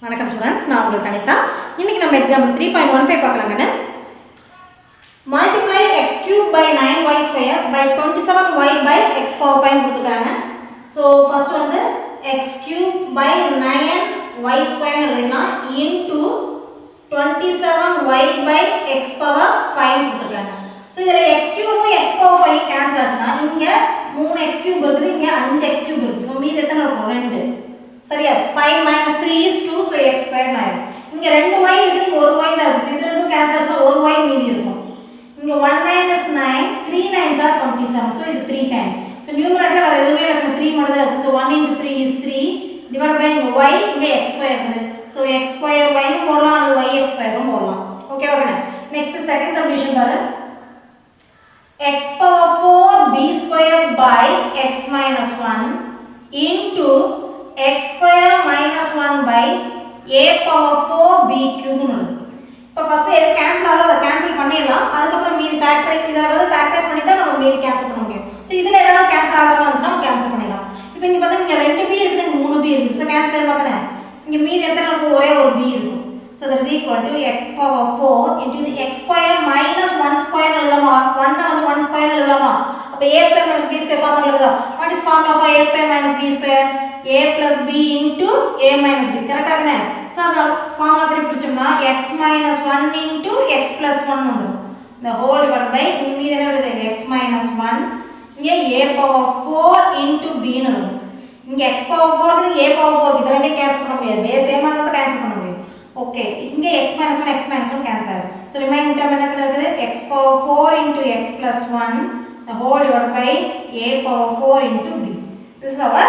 வணக்கம் ஸ்டூடெண்ட்ஸ் நான் உங்கள் தனிதா இன்னைக்கு நம்ம example three point one five பார்க்கலாங்கன்னு multiply x cube by nine y square by twenty seven y by x power five கொடுத்துருக்காங்க ஸோ ஃபர்ஸ்ட் வந்து x cube by nine y square எழுதிக்கலாம் into twenty seven y by x power five கொடுத்துருக்காங்க so இதில் x கியூபும் x power five cancel ஆச்சுன்னா இங்கே மூணு X cube இருக்குது இங்கே அஞ்சு எக்ஸ் கியூப் இருக்குது ஸோ மீதி எத்தனை இருக்கும் ரெண்டு சரியா five minus three is two so x square ஆயிடும் இங்கே ரெண்டு ஒய் இருக்குது இங்கே ஒரு ஒய் தான் இருக்குது ஸோ இதில் எதுவும் கேன்சல் ஆச்சுன்னா ஒரு ஒய் மீதி இருக்கும் இங்கே one minus nine three nines are twenty seven so இது த்ரீ டைம்ஸ் ஸோ நியூமரேட்டில் வேறு எதுவுமே இல்லை த்ரீ மட்டும் தான் இருக்குது so one into three is three divide by இங்கே ஒய் இங்கே எக்ஸ் ஸ்கொயர் இருக்குது ஸோ எக்ஸ் ஸ்கொயர் ஒய்னு போடலாம் அது ஒய் எக்ஸ் ஸ்கொயரும் போடலாம் ஓகேவா கண்ணே நெக்ஸ்ட் செகண்ட் சப்டிஷன் பாரு x power 4 b square by x minus 1 into x square minus 1 by a power 4 b cube உள்ளது இப்போ ஃபர்ஸ்ட் எது கேன்சல் ஆகுதோ அதை கேன்சல் பண்ணிடலாம் அதுக்கப்புறம் மீதி ஃபேக்டர் இதை வந்து ஃபேக்டர்ஸ் பண்ணி தான் நம்ம மீதி கேன்சல் பண்ண முடியும் ஸோ இதில் ஏதாவது கேன்சல் ஆகாமல் இருந்துச்சுன்னா நம்ம கேன்சல் பண்ணிடலாம் இப்போ இங்கே பார்த்தா இங்கே ரெண்டு பி இருக்குது இங்கே மூணு பி இருக்குது ஸோ கேன்சல் பார்க்கணும் இங்கே மீதி எத்தனை இருக்கும் ஒரே ஒரு பி இருக்கும் So that is equal to x power 4 into the x square minus 1 square எழுதலாமா 1 வந்து 1 square எழுதலாமா அப்ப a square minus b square formula எழுதா what is formula for a square minus b square a plus b into a minus b கரெக்ட்டா தானே so அந்த formula படி பிடிச்சோம்னா x minus 1 into x plus 1 வந்துரும் the whole divided by இங்க மீதி என்ன வருது x minus 1 இங்க a power 4 into b ன்னு இருக்கும் இங்க x power 4 இருக்கு a power 4 இருக்கு ரெண்டையும் கேன்சல் பண்ண முடியாது base சேமா இருந்தா கேன்சல் பண்ண முடியும் ஓகே இங்கே x minus 1 x minus 1 cancel ஆகும் so remaining term என்ன இருக்குது x power 4 into x plus 1 the whole divided by a power 4 into b this is our